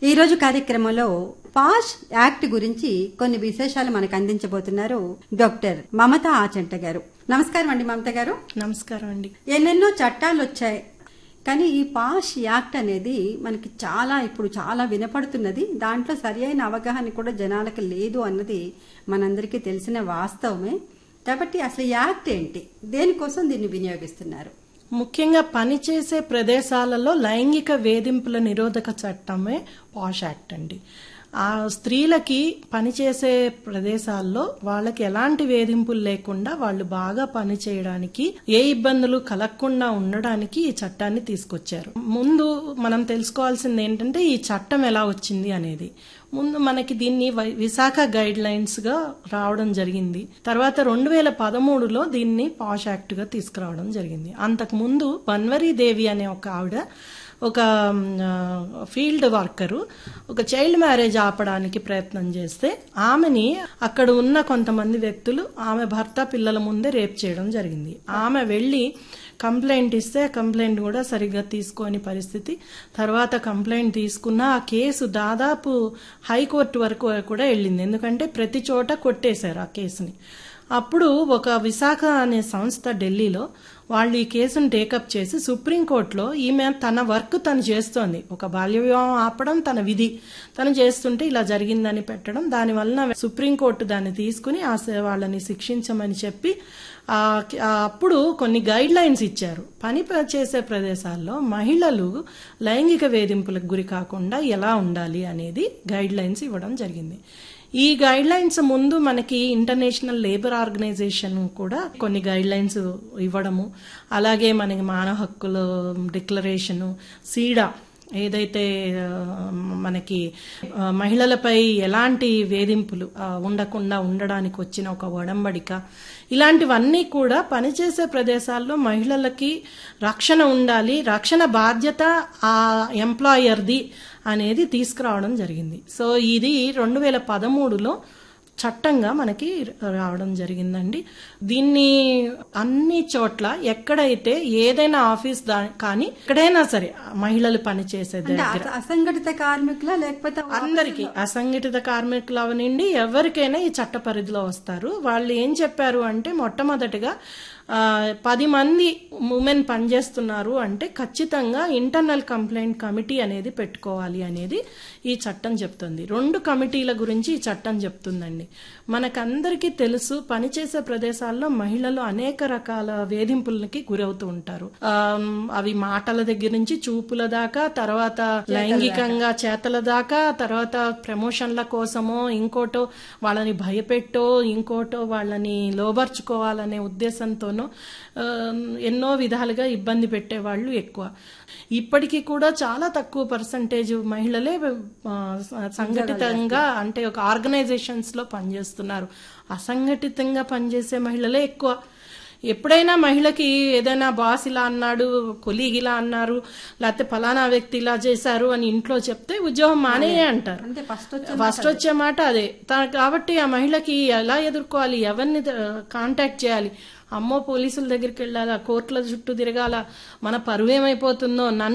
ఈ రోజు కార్యక్రమంలో పాష్ యాక్ట్ గురించి కొన్ని విశేషాలు మనకు అందించబోతున్నారు డాక్టర్ మమత ఆచంట గారు నమస్కారం అండి మమత గారు నమస్కారం అండి ఎన్నెన్నో చట్టాలు వచ్చాయి కానీ ఈ పాష్ యాక్ట్ అనేది మనకి చాలా ఇప్పుడు చాలా వినపడుతున్నది దాంట్లో సరి అయిన అవగాహన కూడా జనాలకు లేదు అన్నది మనందరికీ తెలిసిన వాస్తవమే కాబట్టి అసలు ఈ యాక్ట్ ఏంటి దేనికోసం దీన్ని వినియోగిస్తున్నారు ముఖ్యంగా పనిచేసే ప్రదేశాలలో లైంగిక వేధింపుల నిరోధక చట్టమే పాష్ యాక్ట్ అండి ఆ స్త్రీలకి పనిచేసే ప్రదేశాల్లో వాళ్ళకి ఎలాంటి వేధింపులు లేకుండా వాళ్ళు బాగా పని చేయడానికి ఏ ఇబ్బందులు కలగకుండా ఉండడానికి ఈ చట్టాన్ని తీసుకొచ్చారు ముందు మనం తెలుసుకోవాల్సింది ఏంటంటే ఈ చట్టం ఎలా వచ్చింది అనేది ముందు మనకి దీన్ని వై- విశాఖ గైడ్ లైన్స్ గా రావడం జరిగింది తర్వాత రెండు వేల పదమూడులో దీన్ని పాష్ యాక్ట్ గా తీసుకురావడం జరిగింది అంతకు ముందు బన్వరీ దేవి అనే ఒక ఆవిడ ఒక మ్, ఆ, ఫీల్డ్ వర్కరు ఒక చైల్డ్ మ్యారేజ్ ఆపడానికి ప్రయత్నం చేస్తే ఆమెని అక్కడ ఉన్న కొంతమంది వ్యక్తులు ఆమె భర్త పిల్లల ముందే రేప్ చేయడం జరిగింది ఆమె వెళ్ళి కంప్లైంట్ ఇస్తే కంప్లైంట్ కూడా సరిగ్గా తీసుకోని పరిస్థితి తర్వాత కంప్లైంట్ తీసుకున్న ఆ కేసు దాదాపు హైకోర్టు వరకు కూడా వెళ్ళింది ఎందుకంటే ప్రతి చోట కొట్టేశారు ఆ కేసుని అప్పుడు ఒక విశాఖ అనే సంస్థ ఢిల్లీలో వాళ్ళు ఈ కేసును టేకప్ చేసి సుప్రీంకోర్టులో ఈమె తన వర్క్ తను చేస్తోంది ఒక బాల్య వివాహం ఆపడం తన విధి తను చేస్తుంటే ఇలా జరిగిందని పెట్టడం దాని వలన సుప్రీంకోర్టు దాన్ని తీసుకుని ఆ స- వాళ్ళని శిక్షించమని చెప్పి ఆ ఆ అప్పుడు కొన్ని గైడ్ లైన్స్ ఇచ్చారు పని ప- చేసే ప్రదేశాల్లో మహిళలు లైంగిక వేధింపులకు గురి కాకుండా ఎలా ఉండాలి అనేది గైడ్ లైన్స్ ఇవ్వడం జరిగింది ఈ గైడ్ లైన్స్ ముందు మనకి ఇంటర్నేషనల్ లేబర్ ఆర్గనైజేషన్ కూడా కొన్ని గైడ్ లైన్స్ ఇవ్వడము అలాగే మనకి మానవ హక్కుల డిక్లరేషను సీడా ఏదైతే ఆ, మనకి ఆ, మహిళలపై ఎలాంటి వేధింపులు ఆ, ఉండకుండా ఉండడానికి వచ్చిన ఒక ఒడంబడిక ఇలాంటివన్నీ కూడా పనిచేసే ప్రదేశాల్లో మహిళలకి రక్షణ ఉండాలి రక్షణ బాధ్యత ఆ ఎంప్లాయర్ది అనేది తీసుకురావడం జరిగింది సో ఇది రెండు వేల పదమూడులో చట్టంగా మనకి రావడం జరిగిందండి దీన్ని అన్ని చోట్ల ఎక్కడైతే ఏదైనా ఆఫీస్ దా కానీ ఎక్కడైనా సరే మహిళలు పనిచేసే అంటే దగ్గర అస- అసంఘటిత కార్మికుల లేకపోతే అందరికి అసంఘటిత కార్మికులు అవనండి ఎవరికైనా ఈ చట్ట పరిధిలో వస్తారు వాళ్ళు ఏం చెప్పారు అంటే మొట్టమొదటిగా ఆ, పది మంది ఉమెన్ పనిచేస్తున్నారు అంటే ఖచ్చితంగా ఇంటర్నల్ కంప్లైంట్ కమిటీ అనేది పెట్టుకోవాలి అనేది ఈ చట్టం చెప్తుంది రెండు కమిటీల గురించి ఈ చట్టం చెప్తుందండి మనకందరికీ తెలుసు పనిచేసే ప్రదేశాల్లో మహిళలు అనేక రకాల వేధింపులకి గురవుతూ ఉంటారు ఆ, అవి మాటల దగ్గర నుంచి చూపుల దాకా తర్వాత లైంగికంగా చేతల దాకా తర్వాత ప్రమోషన్ల కోసమో ఇంకోటో వాళ్ళని భయపెట్టో ఇంకోటో వాళ్ళని లోబర్చుకోవాలనే ఉద్దేశంతోనో ఆ, ఎన్నో విధాలుగా ఇబ్బంది పెట్టేవాళ్ళు ఎక్కువ ఇప్పటికీ కూడా చాలా తక్కువ పర్సంటేజ్ మహిళలే ఆ, సంఘటితంగా అంటే ఒక ఆర్గనైజేషన్స్ లో పనిచేస్తున్నారు అసంఘటితంగా పనిచేసే మహిళలే ఎక్కువ ఎప్పుడైనా మహిళకి ఏదైనా బాస్ ఇలా అన్నాడు కొలీగ్ ఇలా అన్నారు లేకపోతే ఫలానా వ్యక్తి ఇలా చేశారు అని ఇంట్లో చెప్తే ఉద్యోగం మానేయే అంటారు అంటే ఫస్ట్ వచ్చే ఫస్ట్ వచ్చే మాట అదే తా- కాబట్టి ఆ మహిళకి ఎలా ఎదుర్కోవాలి ఎవరిని కాంటాక్ట్ చేయాలి అమ్మో పోలీసుల దగ్గరికి వెళ్ళాలా కోర్టుల చుట్టూ తిరగాల మన పరువు ఏమైపోతుందో నన్ను